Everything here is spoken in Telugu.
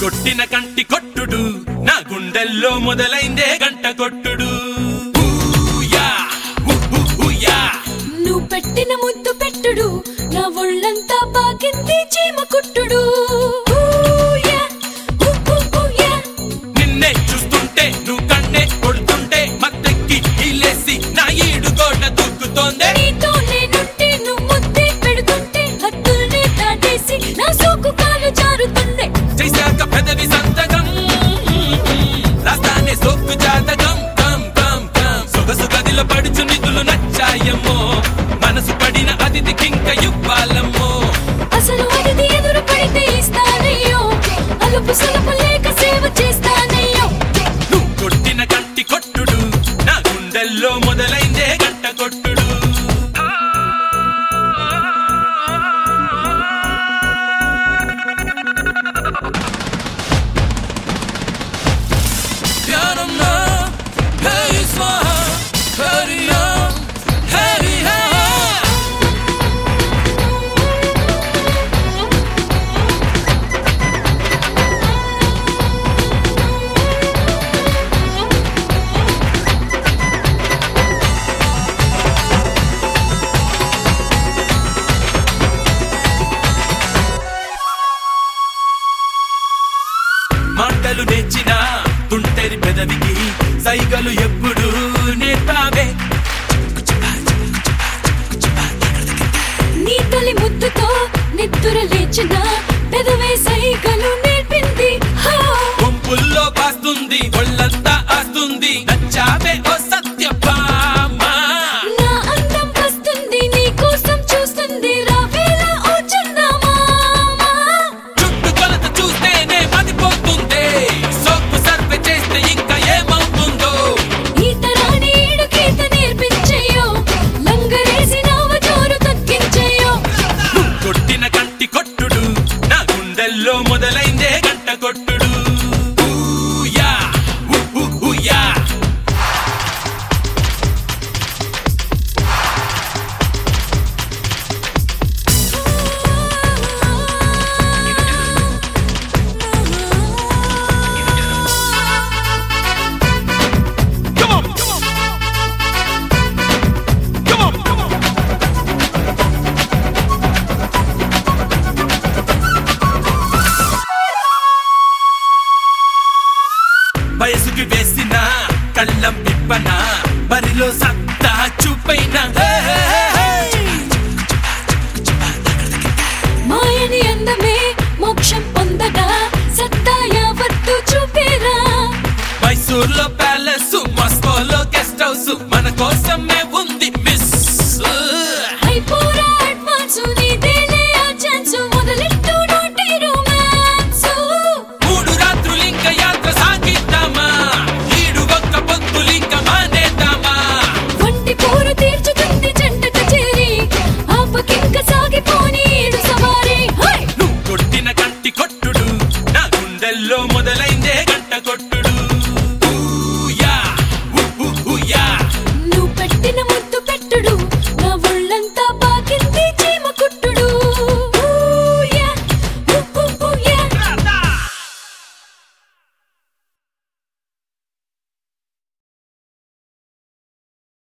కొట్టిన కంటి కొట్టుడు నా గుండెల్లో మొదలైందే గంట కొట్టుడు ఊయా, ఊ, ఊ, ఊయా. నువ్వు పెట్టిన ముద్దు పెట్టుడు నా ఒళ్ళంతా పాకింది చీమ కుట్టుడు ఊయా, ఊ, ఊ, ఊయా. నిన్నే చూస్తుంటే నువ్వు కన్నే కొడుతుంటే మత్తెక్కి ఇల్లేసి నా ఈడు గోడ దూకుతోందే నీతో నేనుంటే నువ్వు ముద్దే పెడుతుంటే హద్దుల్ని దాటేసి నా సోకు కాలు జారుతుండే చేశాక పెదవి సంతకం రాస్తానే సోక్కు జాతకం కం కం కం సొగసు గదిలో పడుచు నిధులు నచ్చాయమ్మో మనసు పడిన అతిథికింక ఇవ్వాలమ్మో అసలు అడిది ఎదురు పడితే ఇస్తానయ్యో అలుపు సలుపు లేక సేవ చేస్తానయ్యో నువ్వు కొట్టిన కంటి కొట్టుడు నా గుండెల్లో మొదలైందే గంట కొట్టుడు ధ్యానం నా హరి స్వాహ హరి ఓం హరి హా మాటలు నేర్చిన తుంటరి పెదవికి సైగలు ఎప్పుడు నేర్పావే నీ తొలి ముద్దుతో నిద్దుర లేచిన పెదవే సైగలు నేర్పింది హా గుంపుల్లో పాస్తుంది ఒళ్ళంతా ఆస్తుంది నచ్చావే ఓ సత్యభామ నా అందం వస్తుంది నీ కోసం చూస్తుంది రావేలా ఓ చందమామ చుట్టు కొలత చూస్తేనే మదిపోతుంది సోపు సర్వే చేస్తే ఇంకా ఏమవుతుందో ఈత రాని ఈడుకీత నేర్పించేయో లంగరేసి నావ జోరు తగ్గించేయో నువ్వు కొట్టిన కంటి కొట్టుడు నా గుండెల్లో మొదలైందే గంట కొట్టుడు ఊయా, ఊ, ఊ, ఊయా. Come on, come on. Come on, come on. వయసుకి వేసిన కళ్ళం పిప్పన బరిలో సత్తా చూపైన హే, హే, హే, హే. మాయని అందమే మోక్షం పొందగా సత్తా యావత్తు చూపేరా మైసూర్లో ప్యాలెస్ మాస్కోలో గెస్ట్ హౌస్ మన కోసం మేము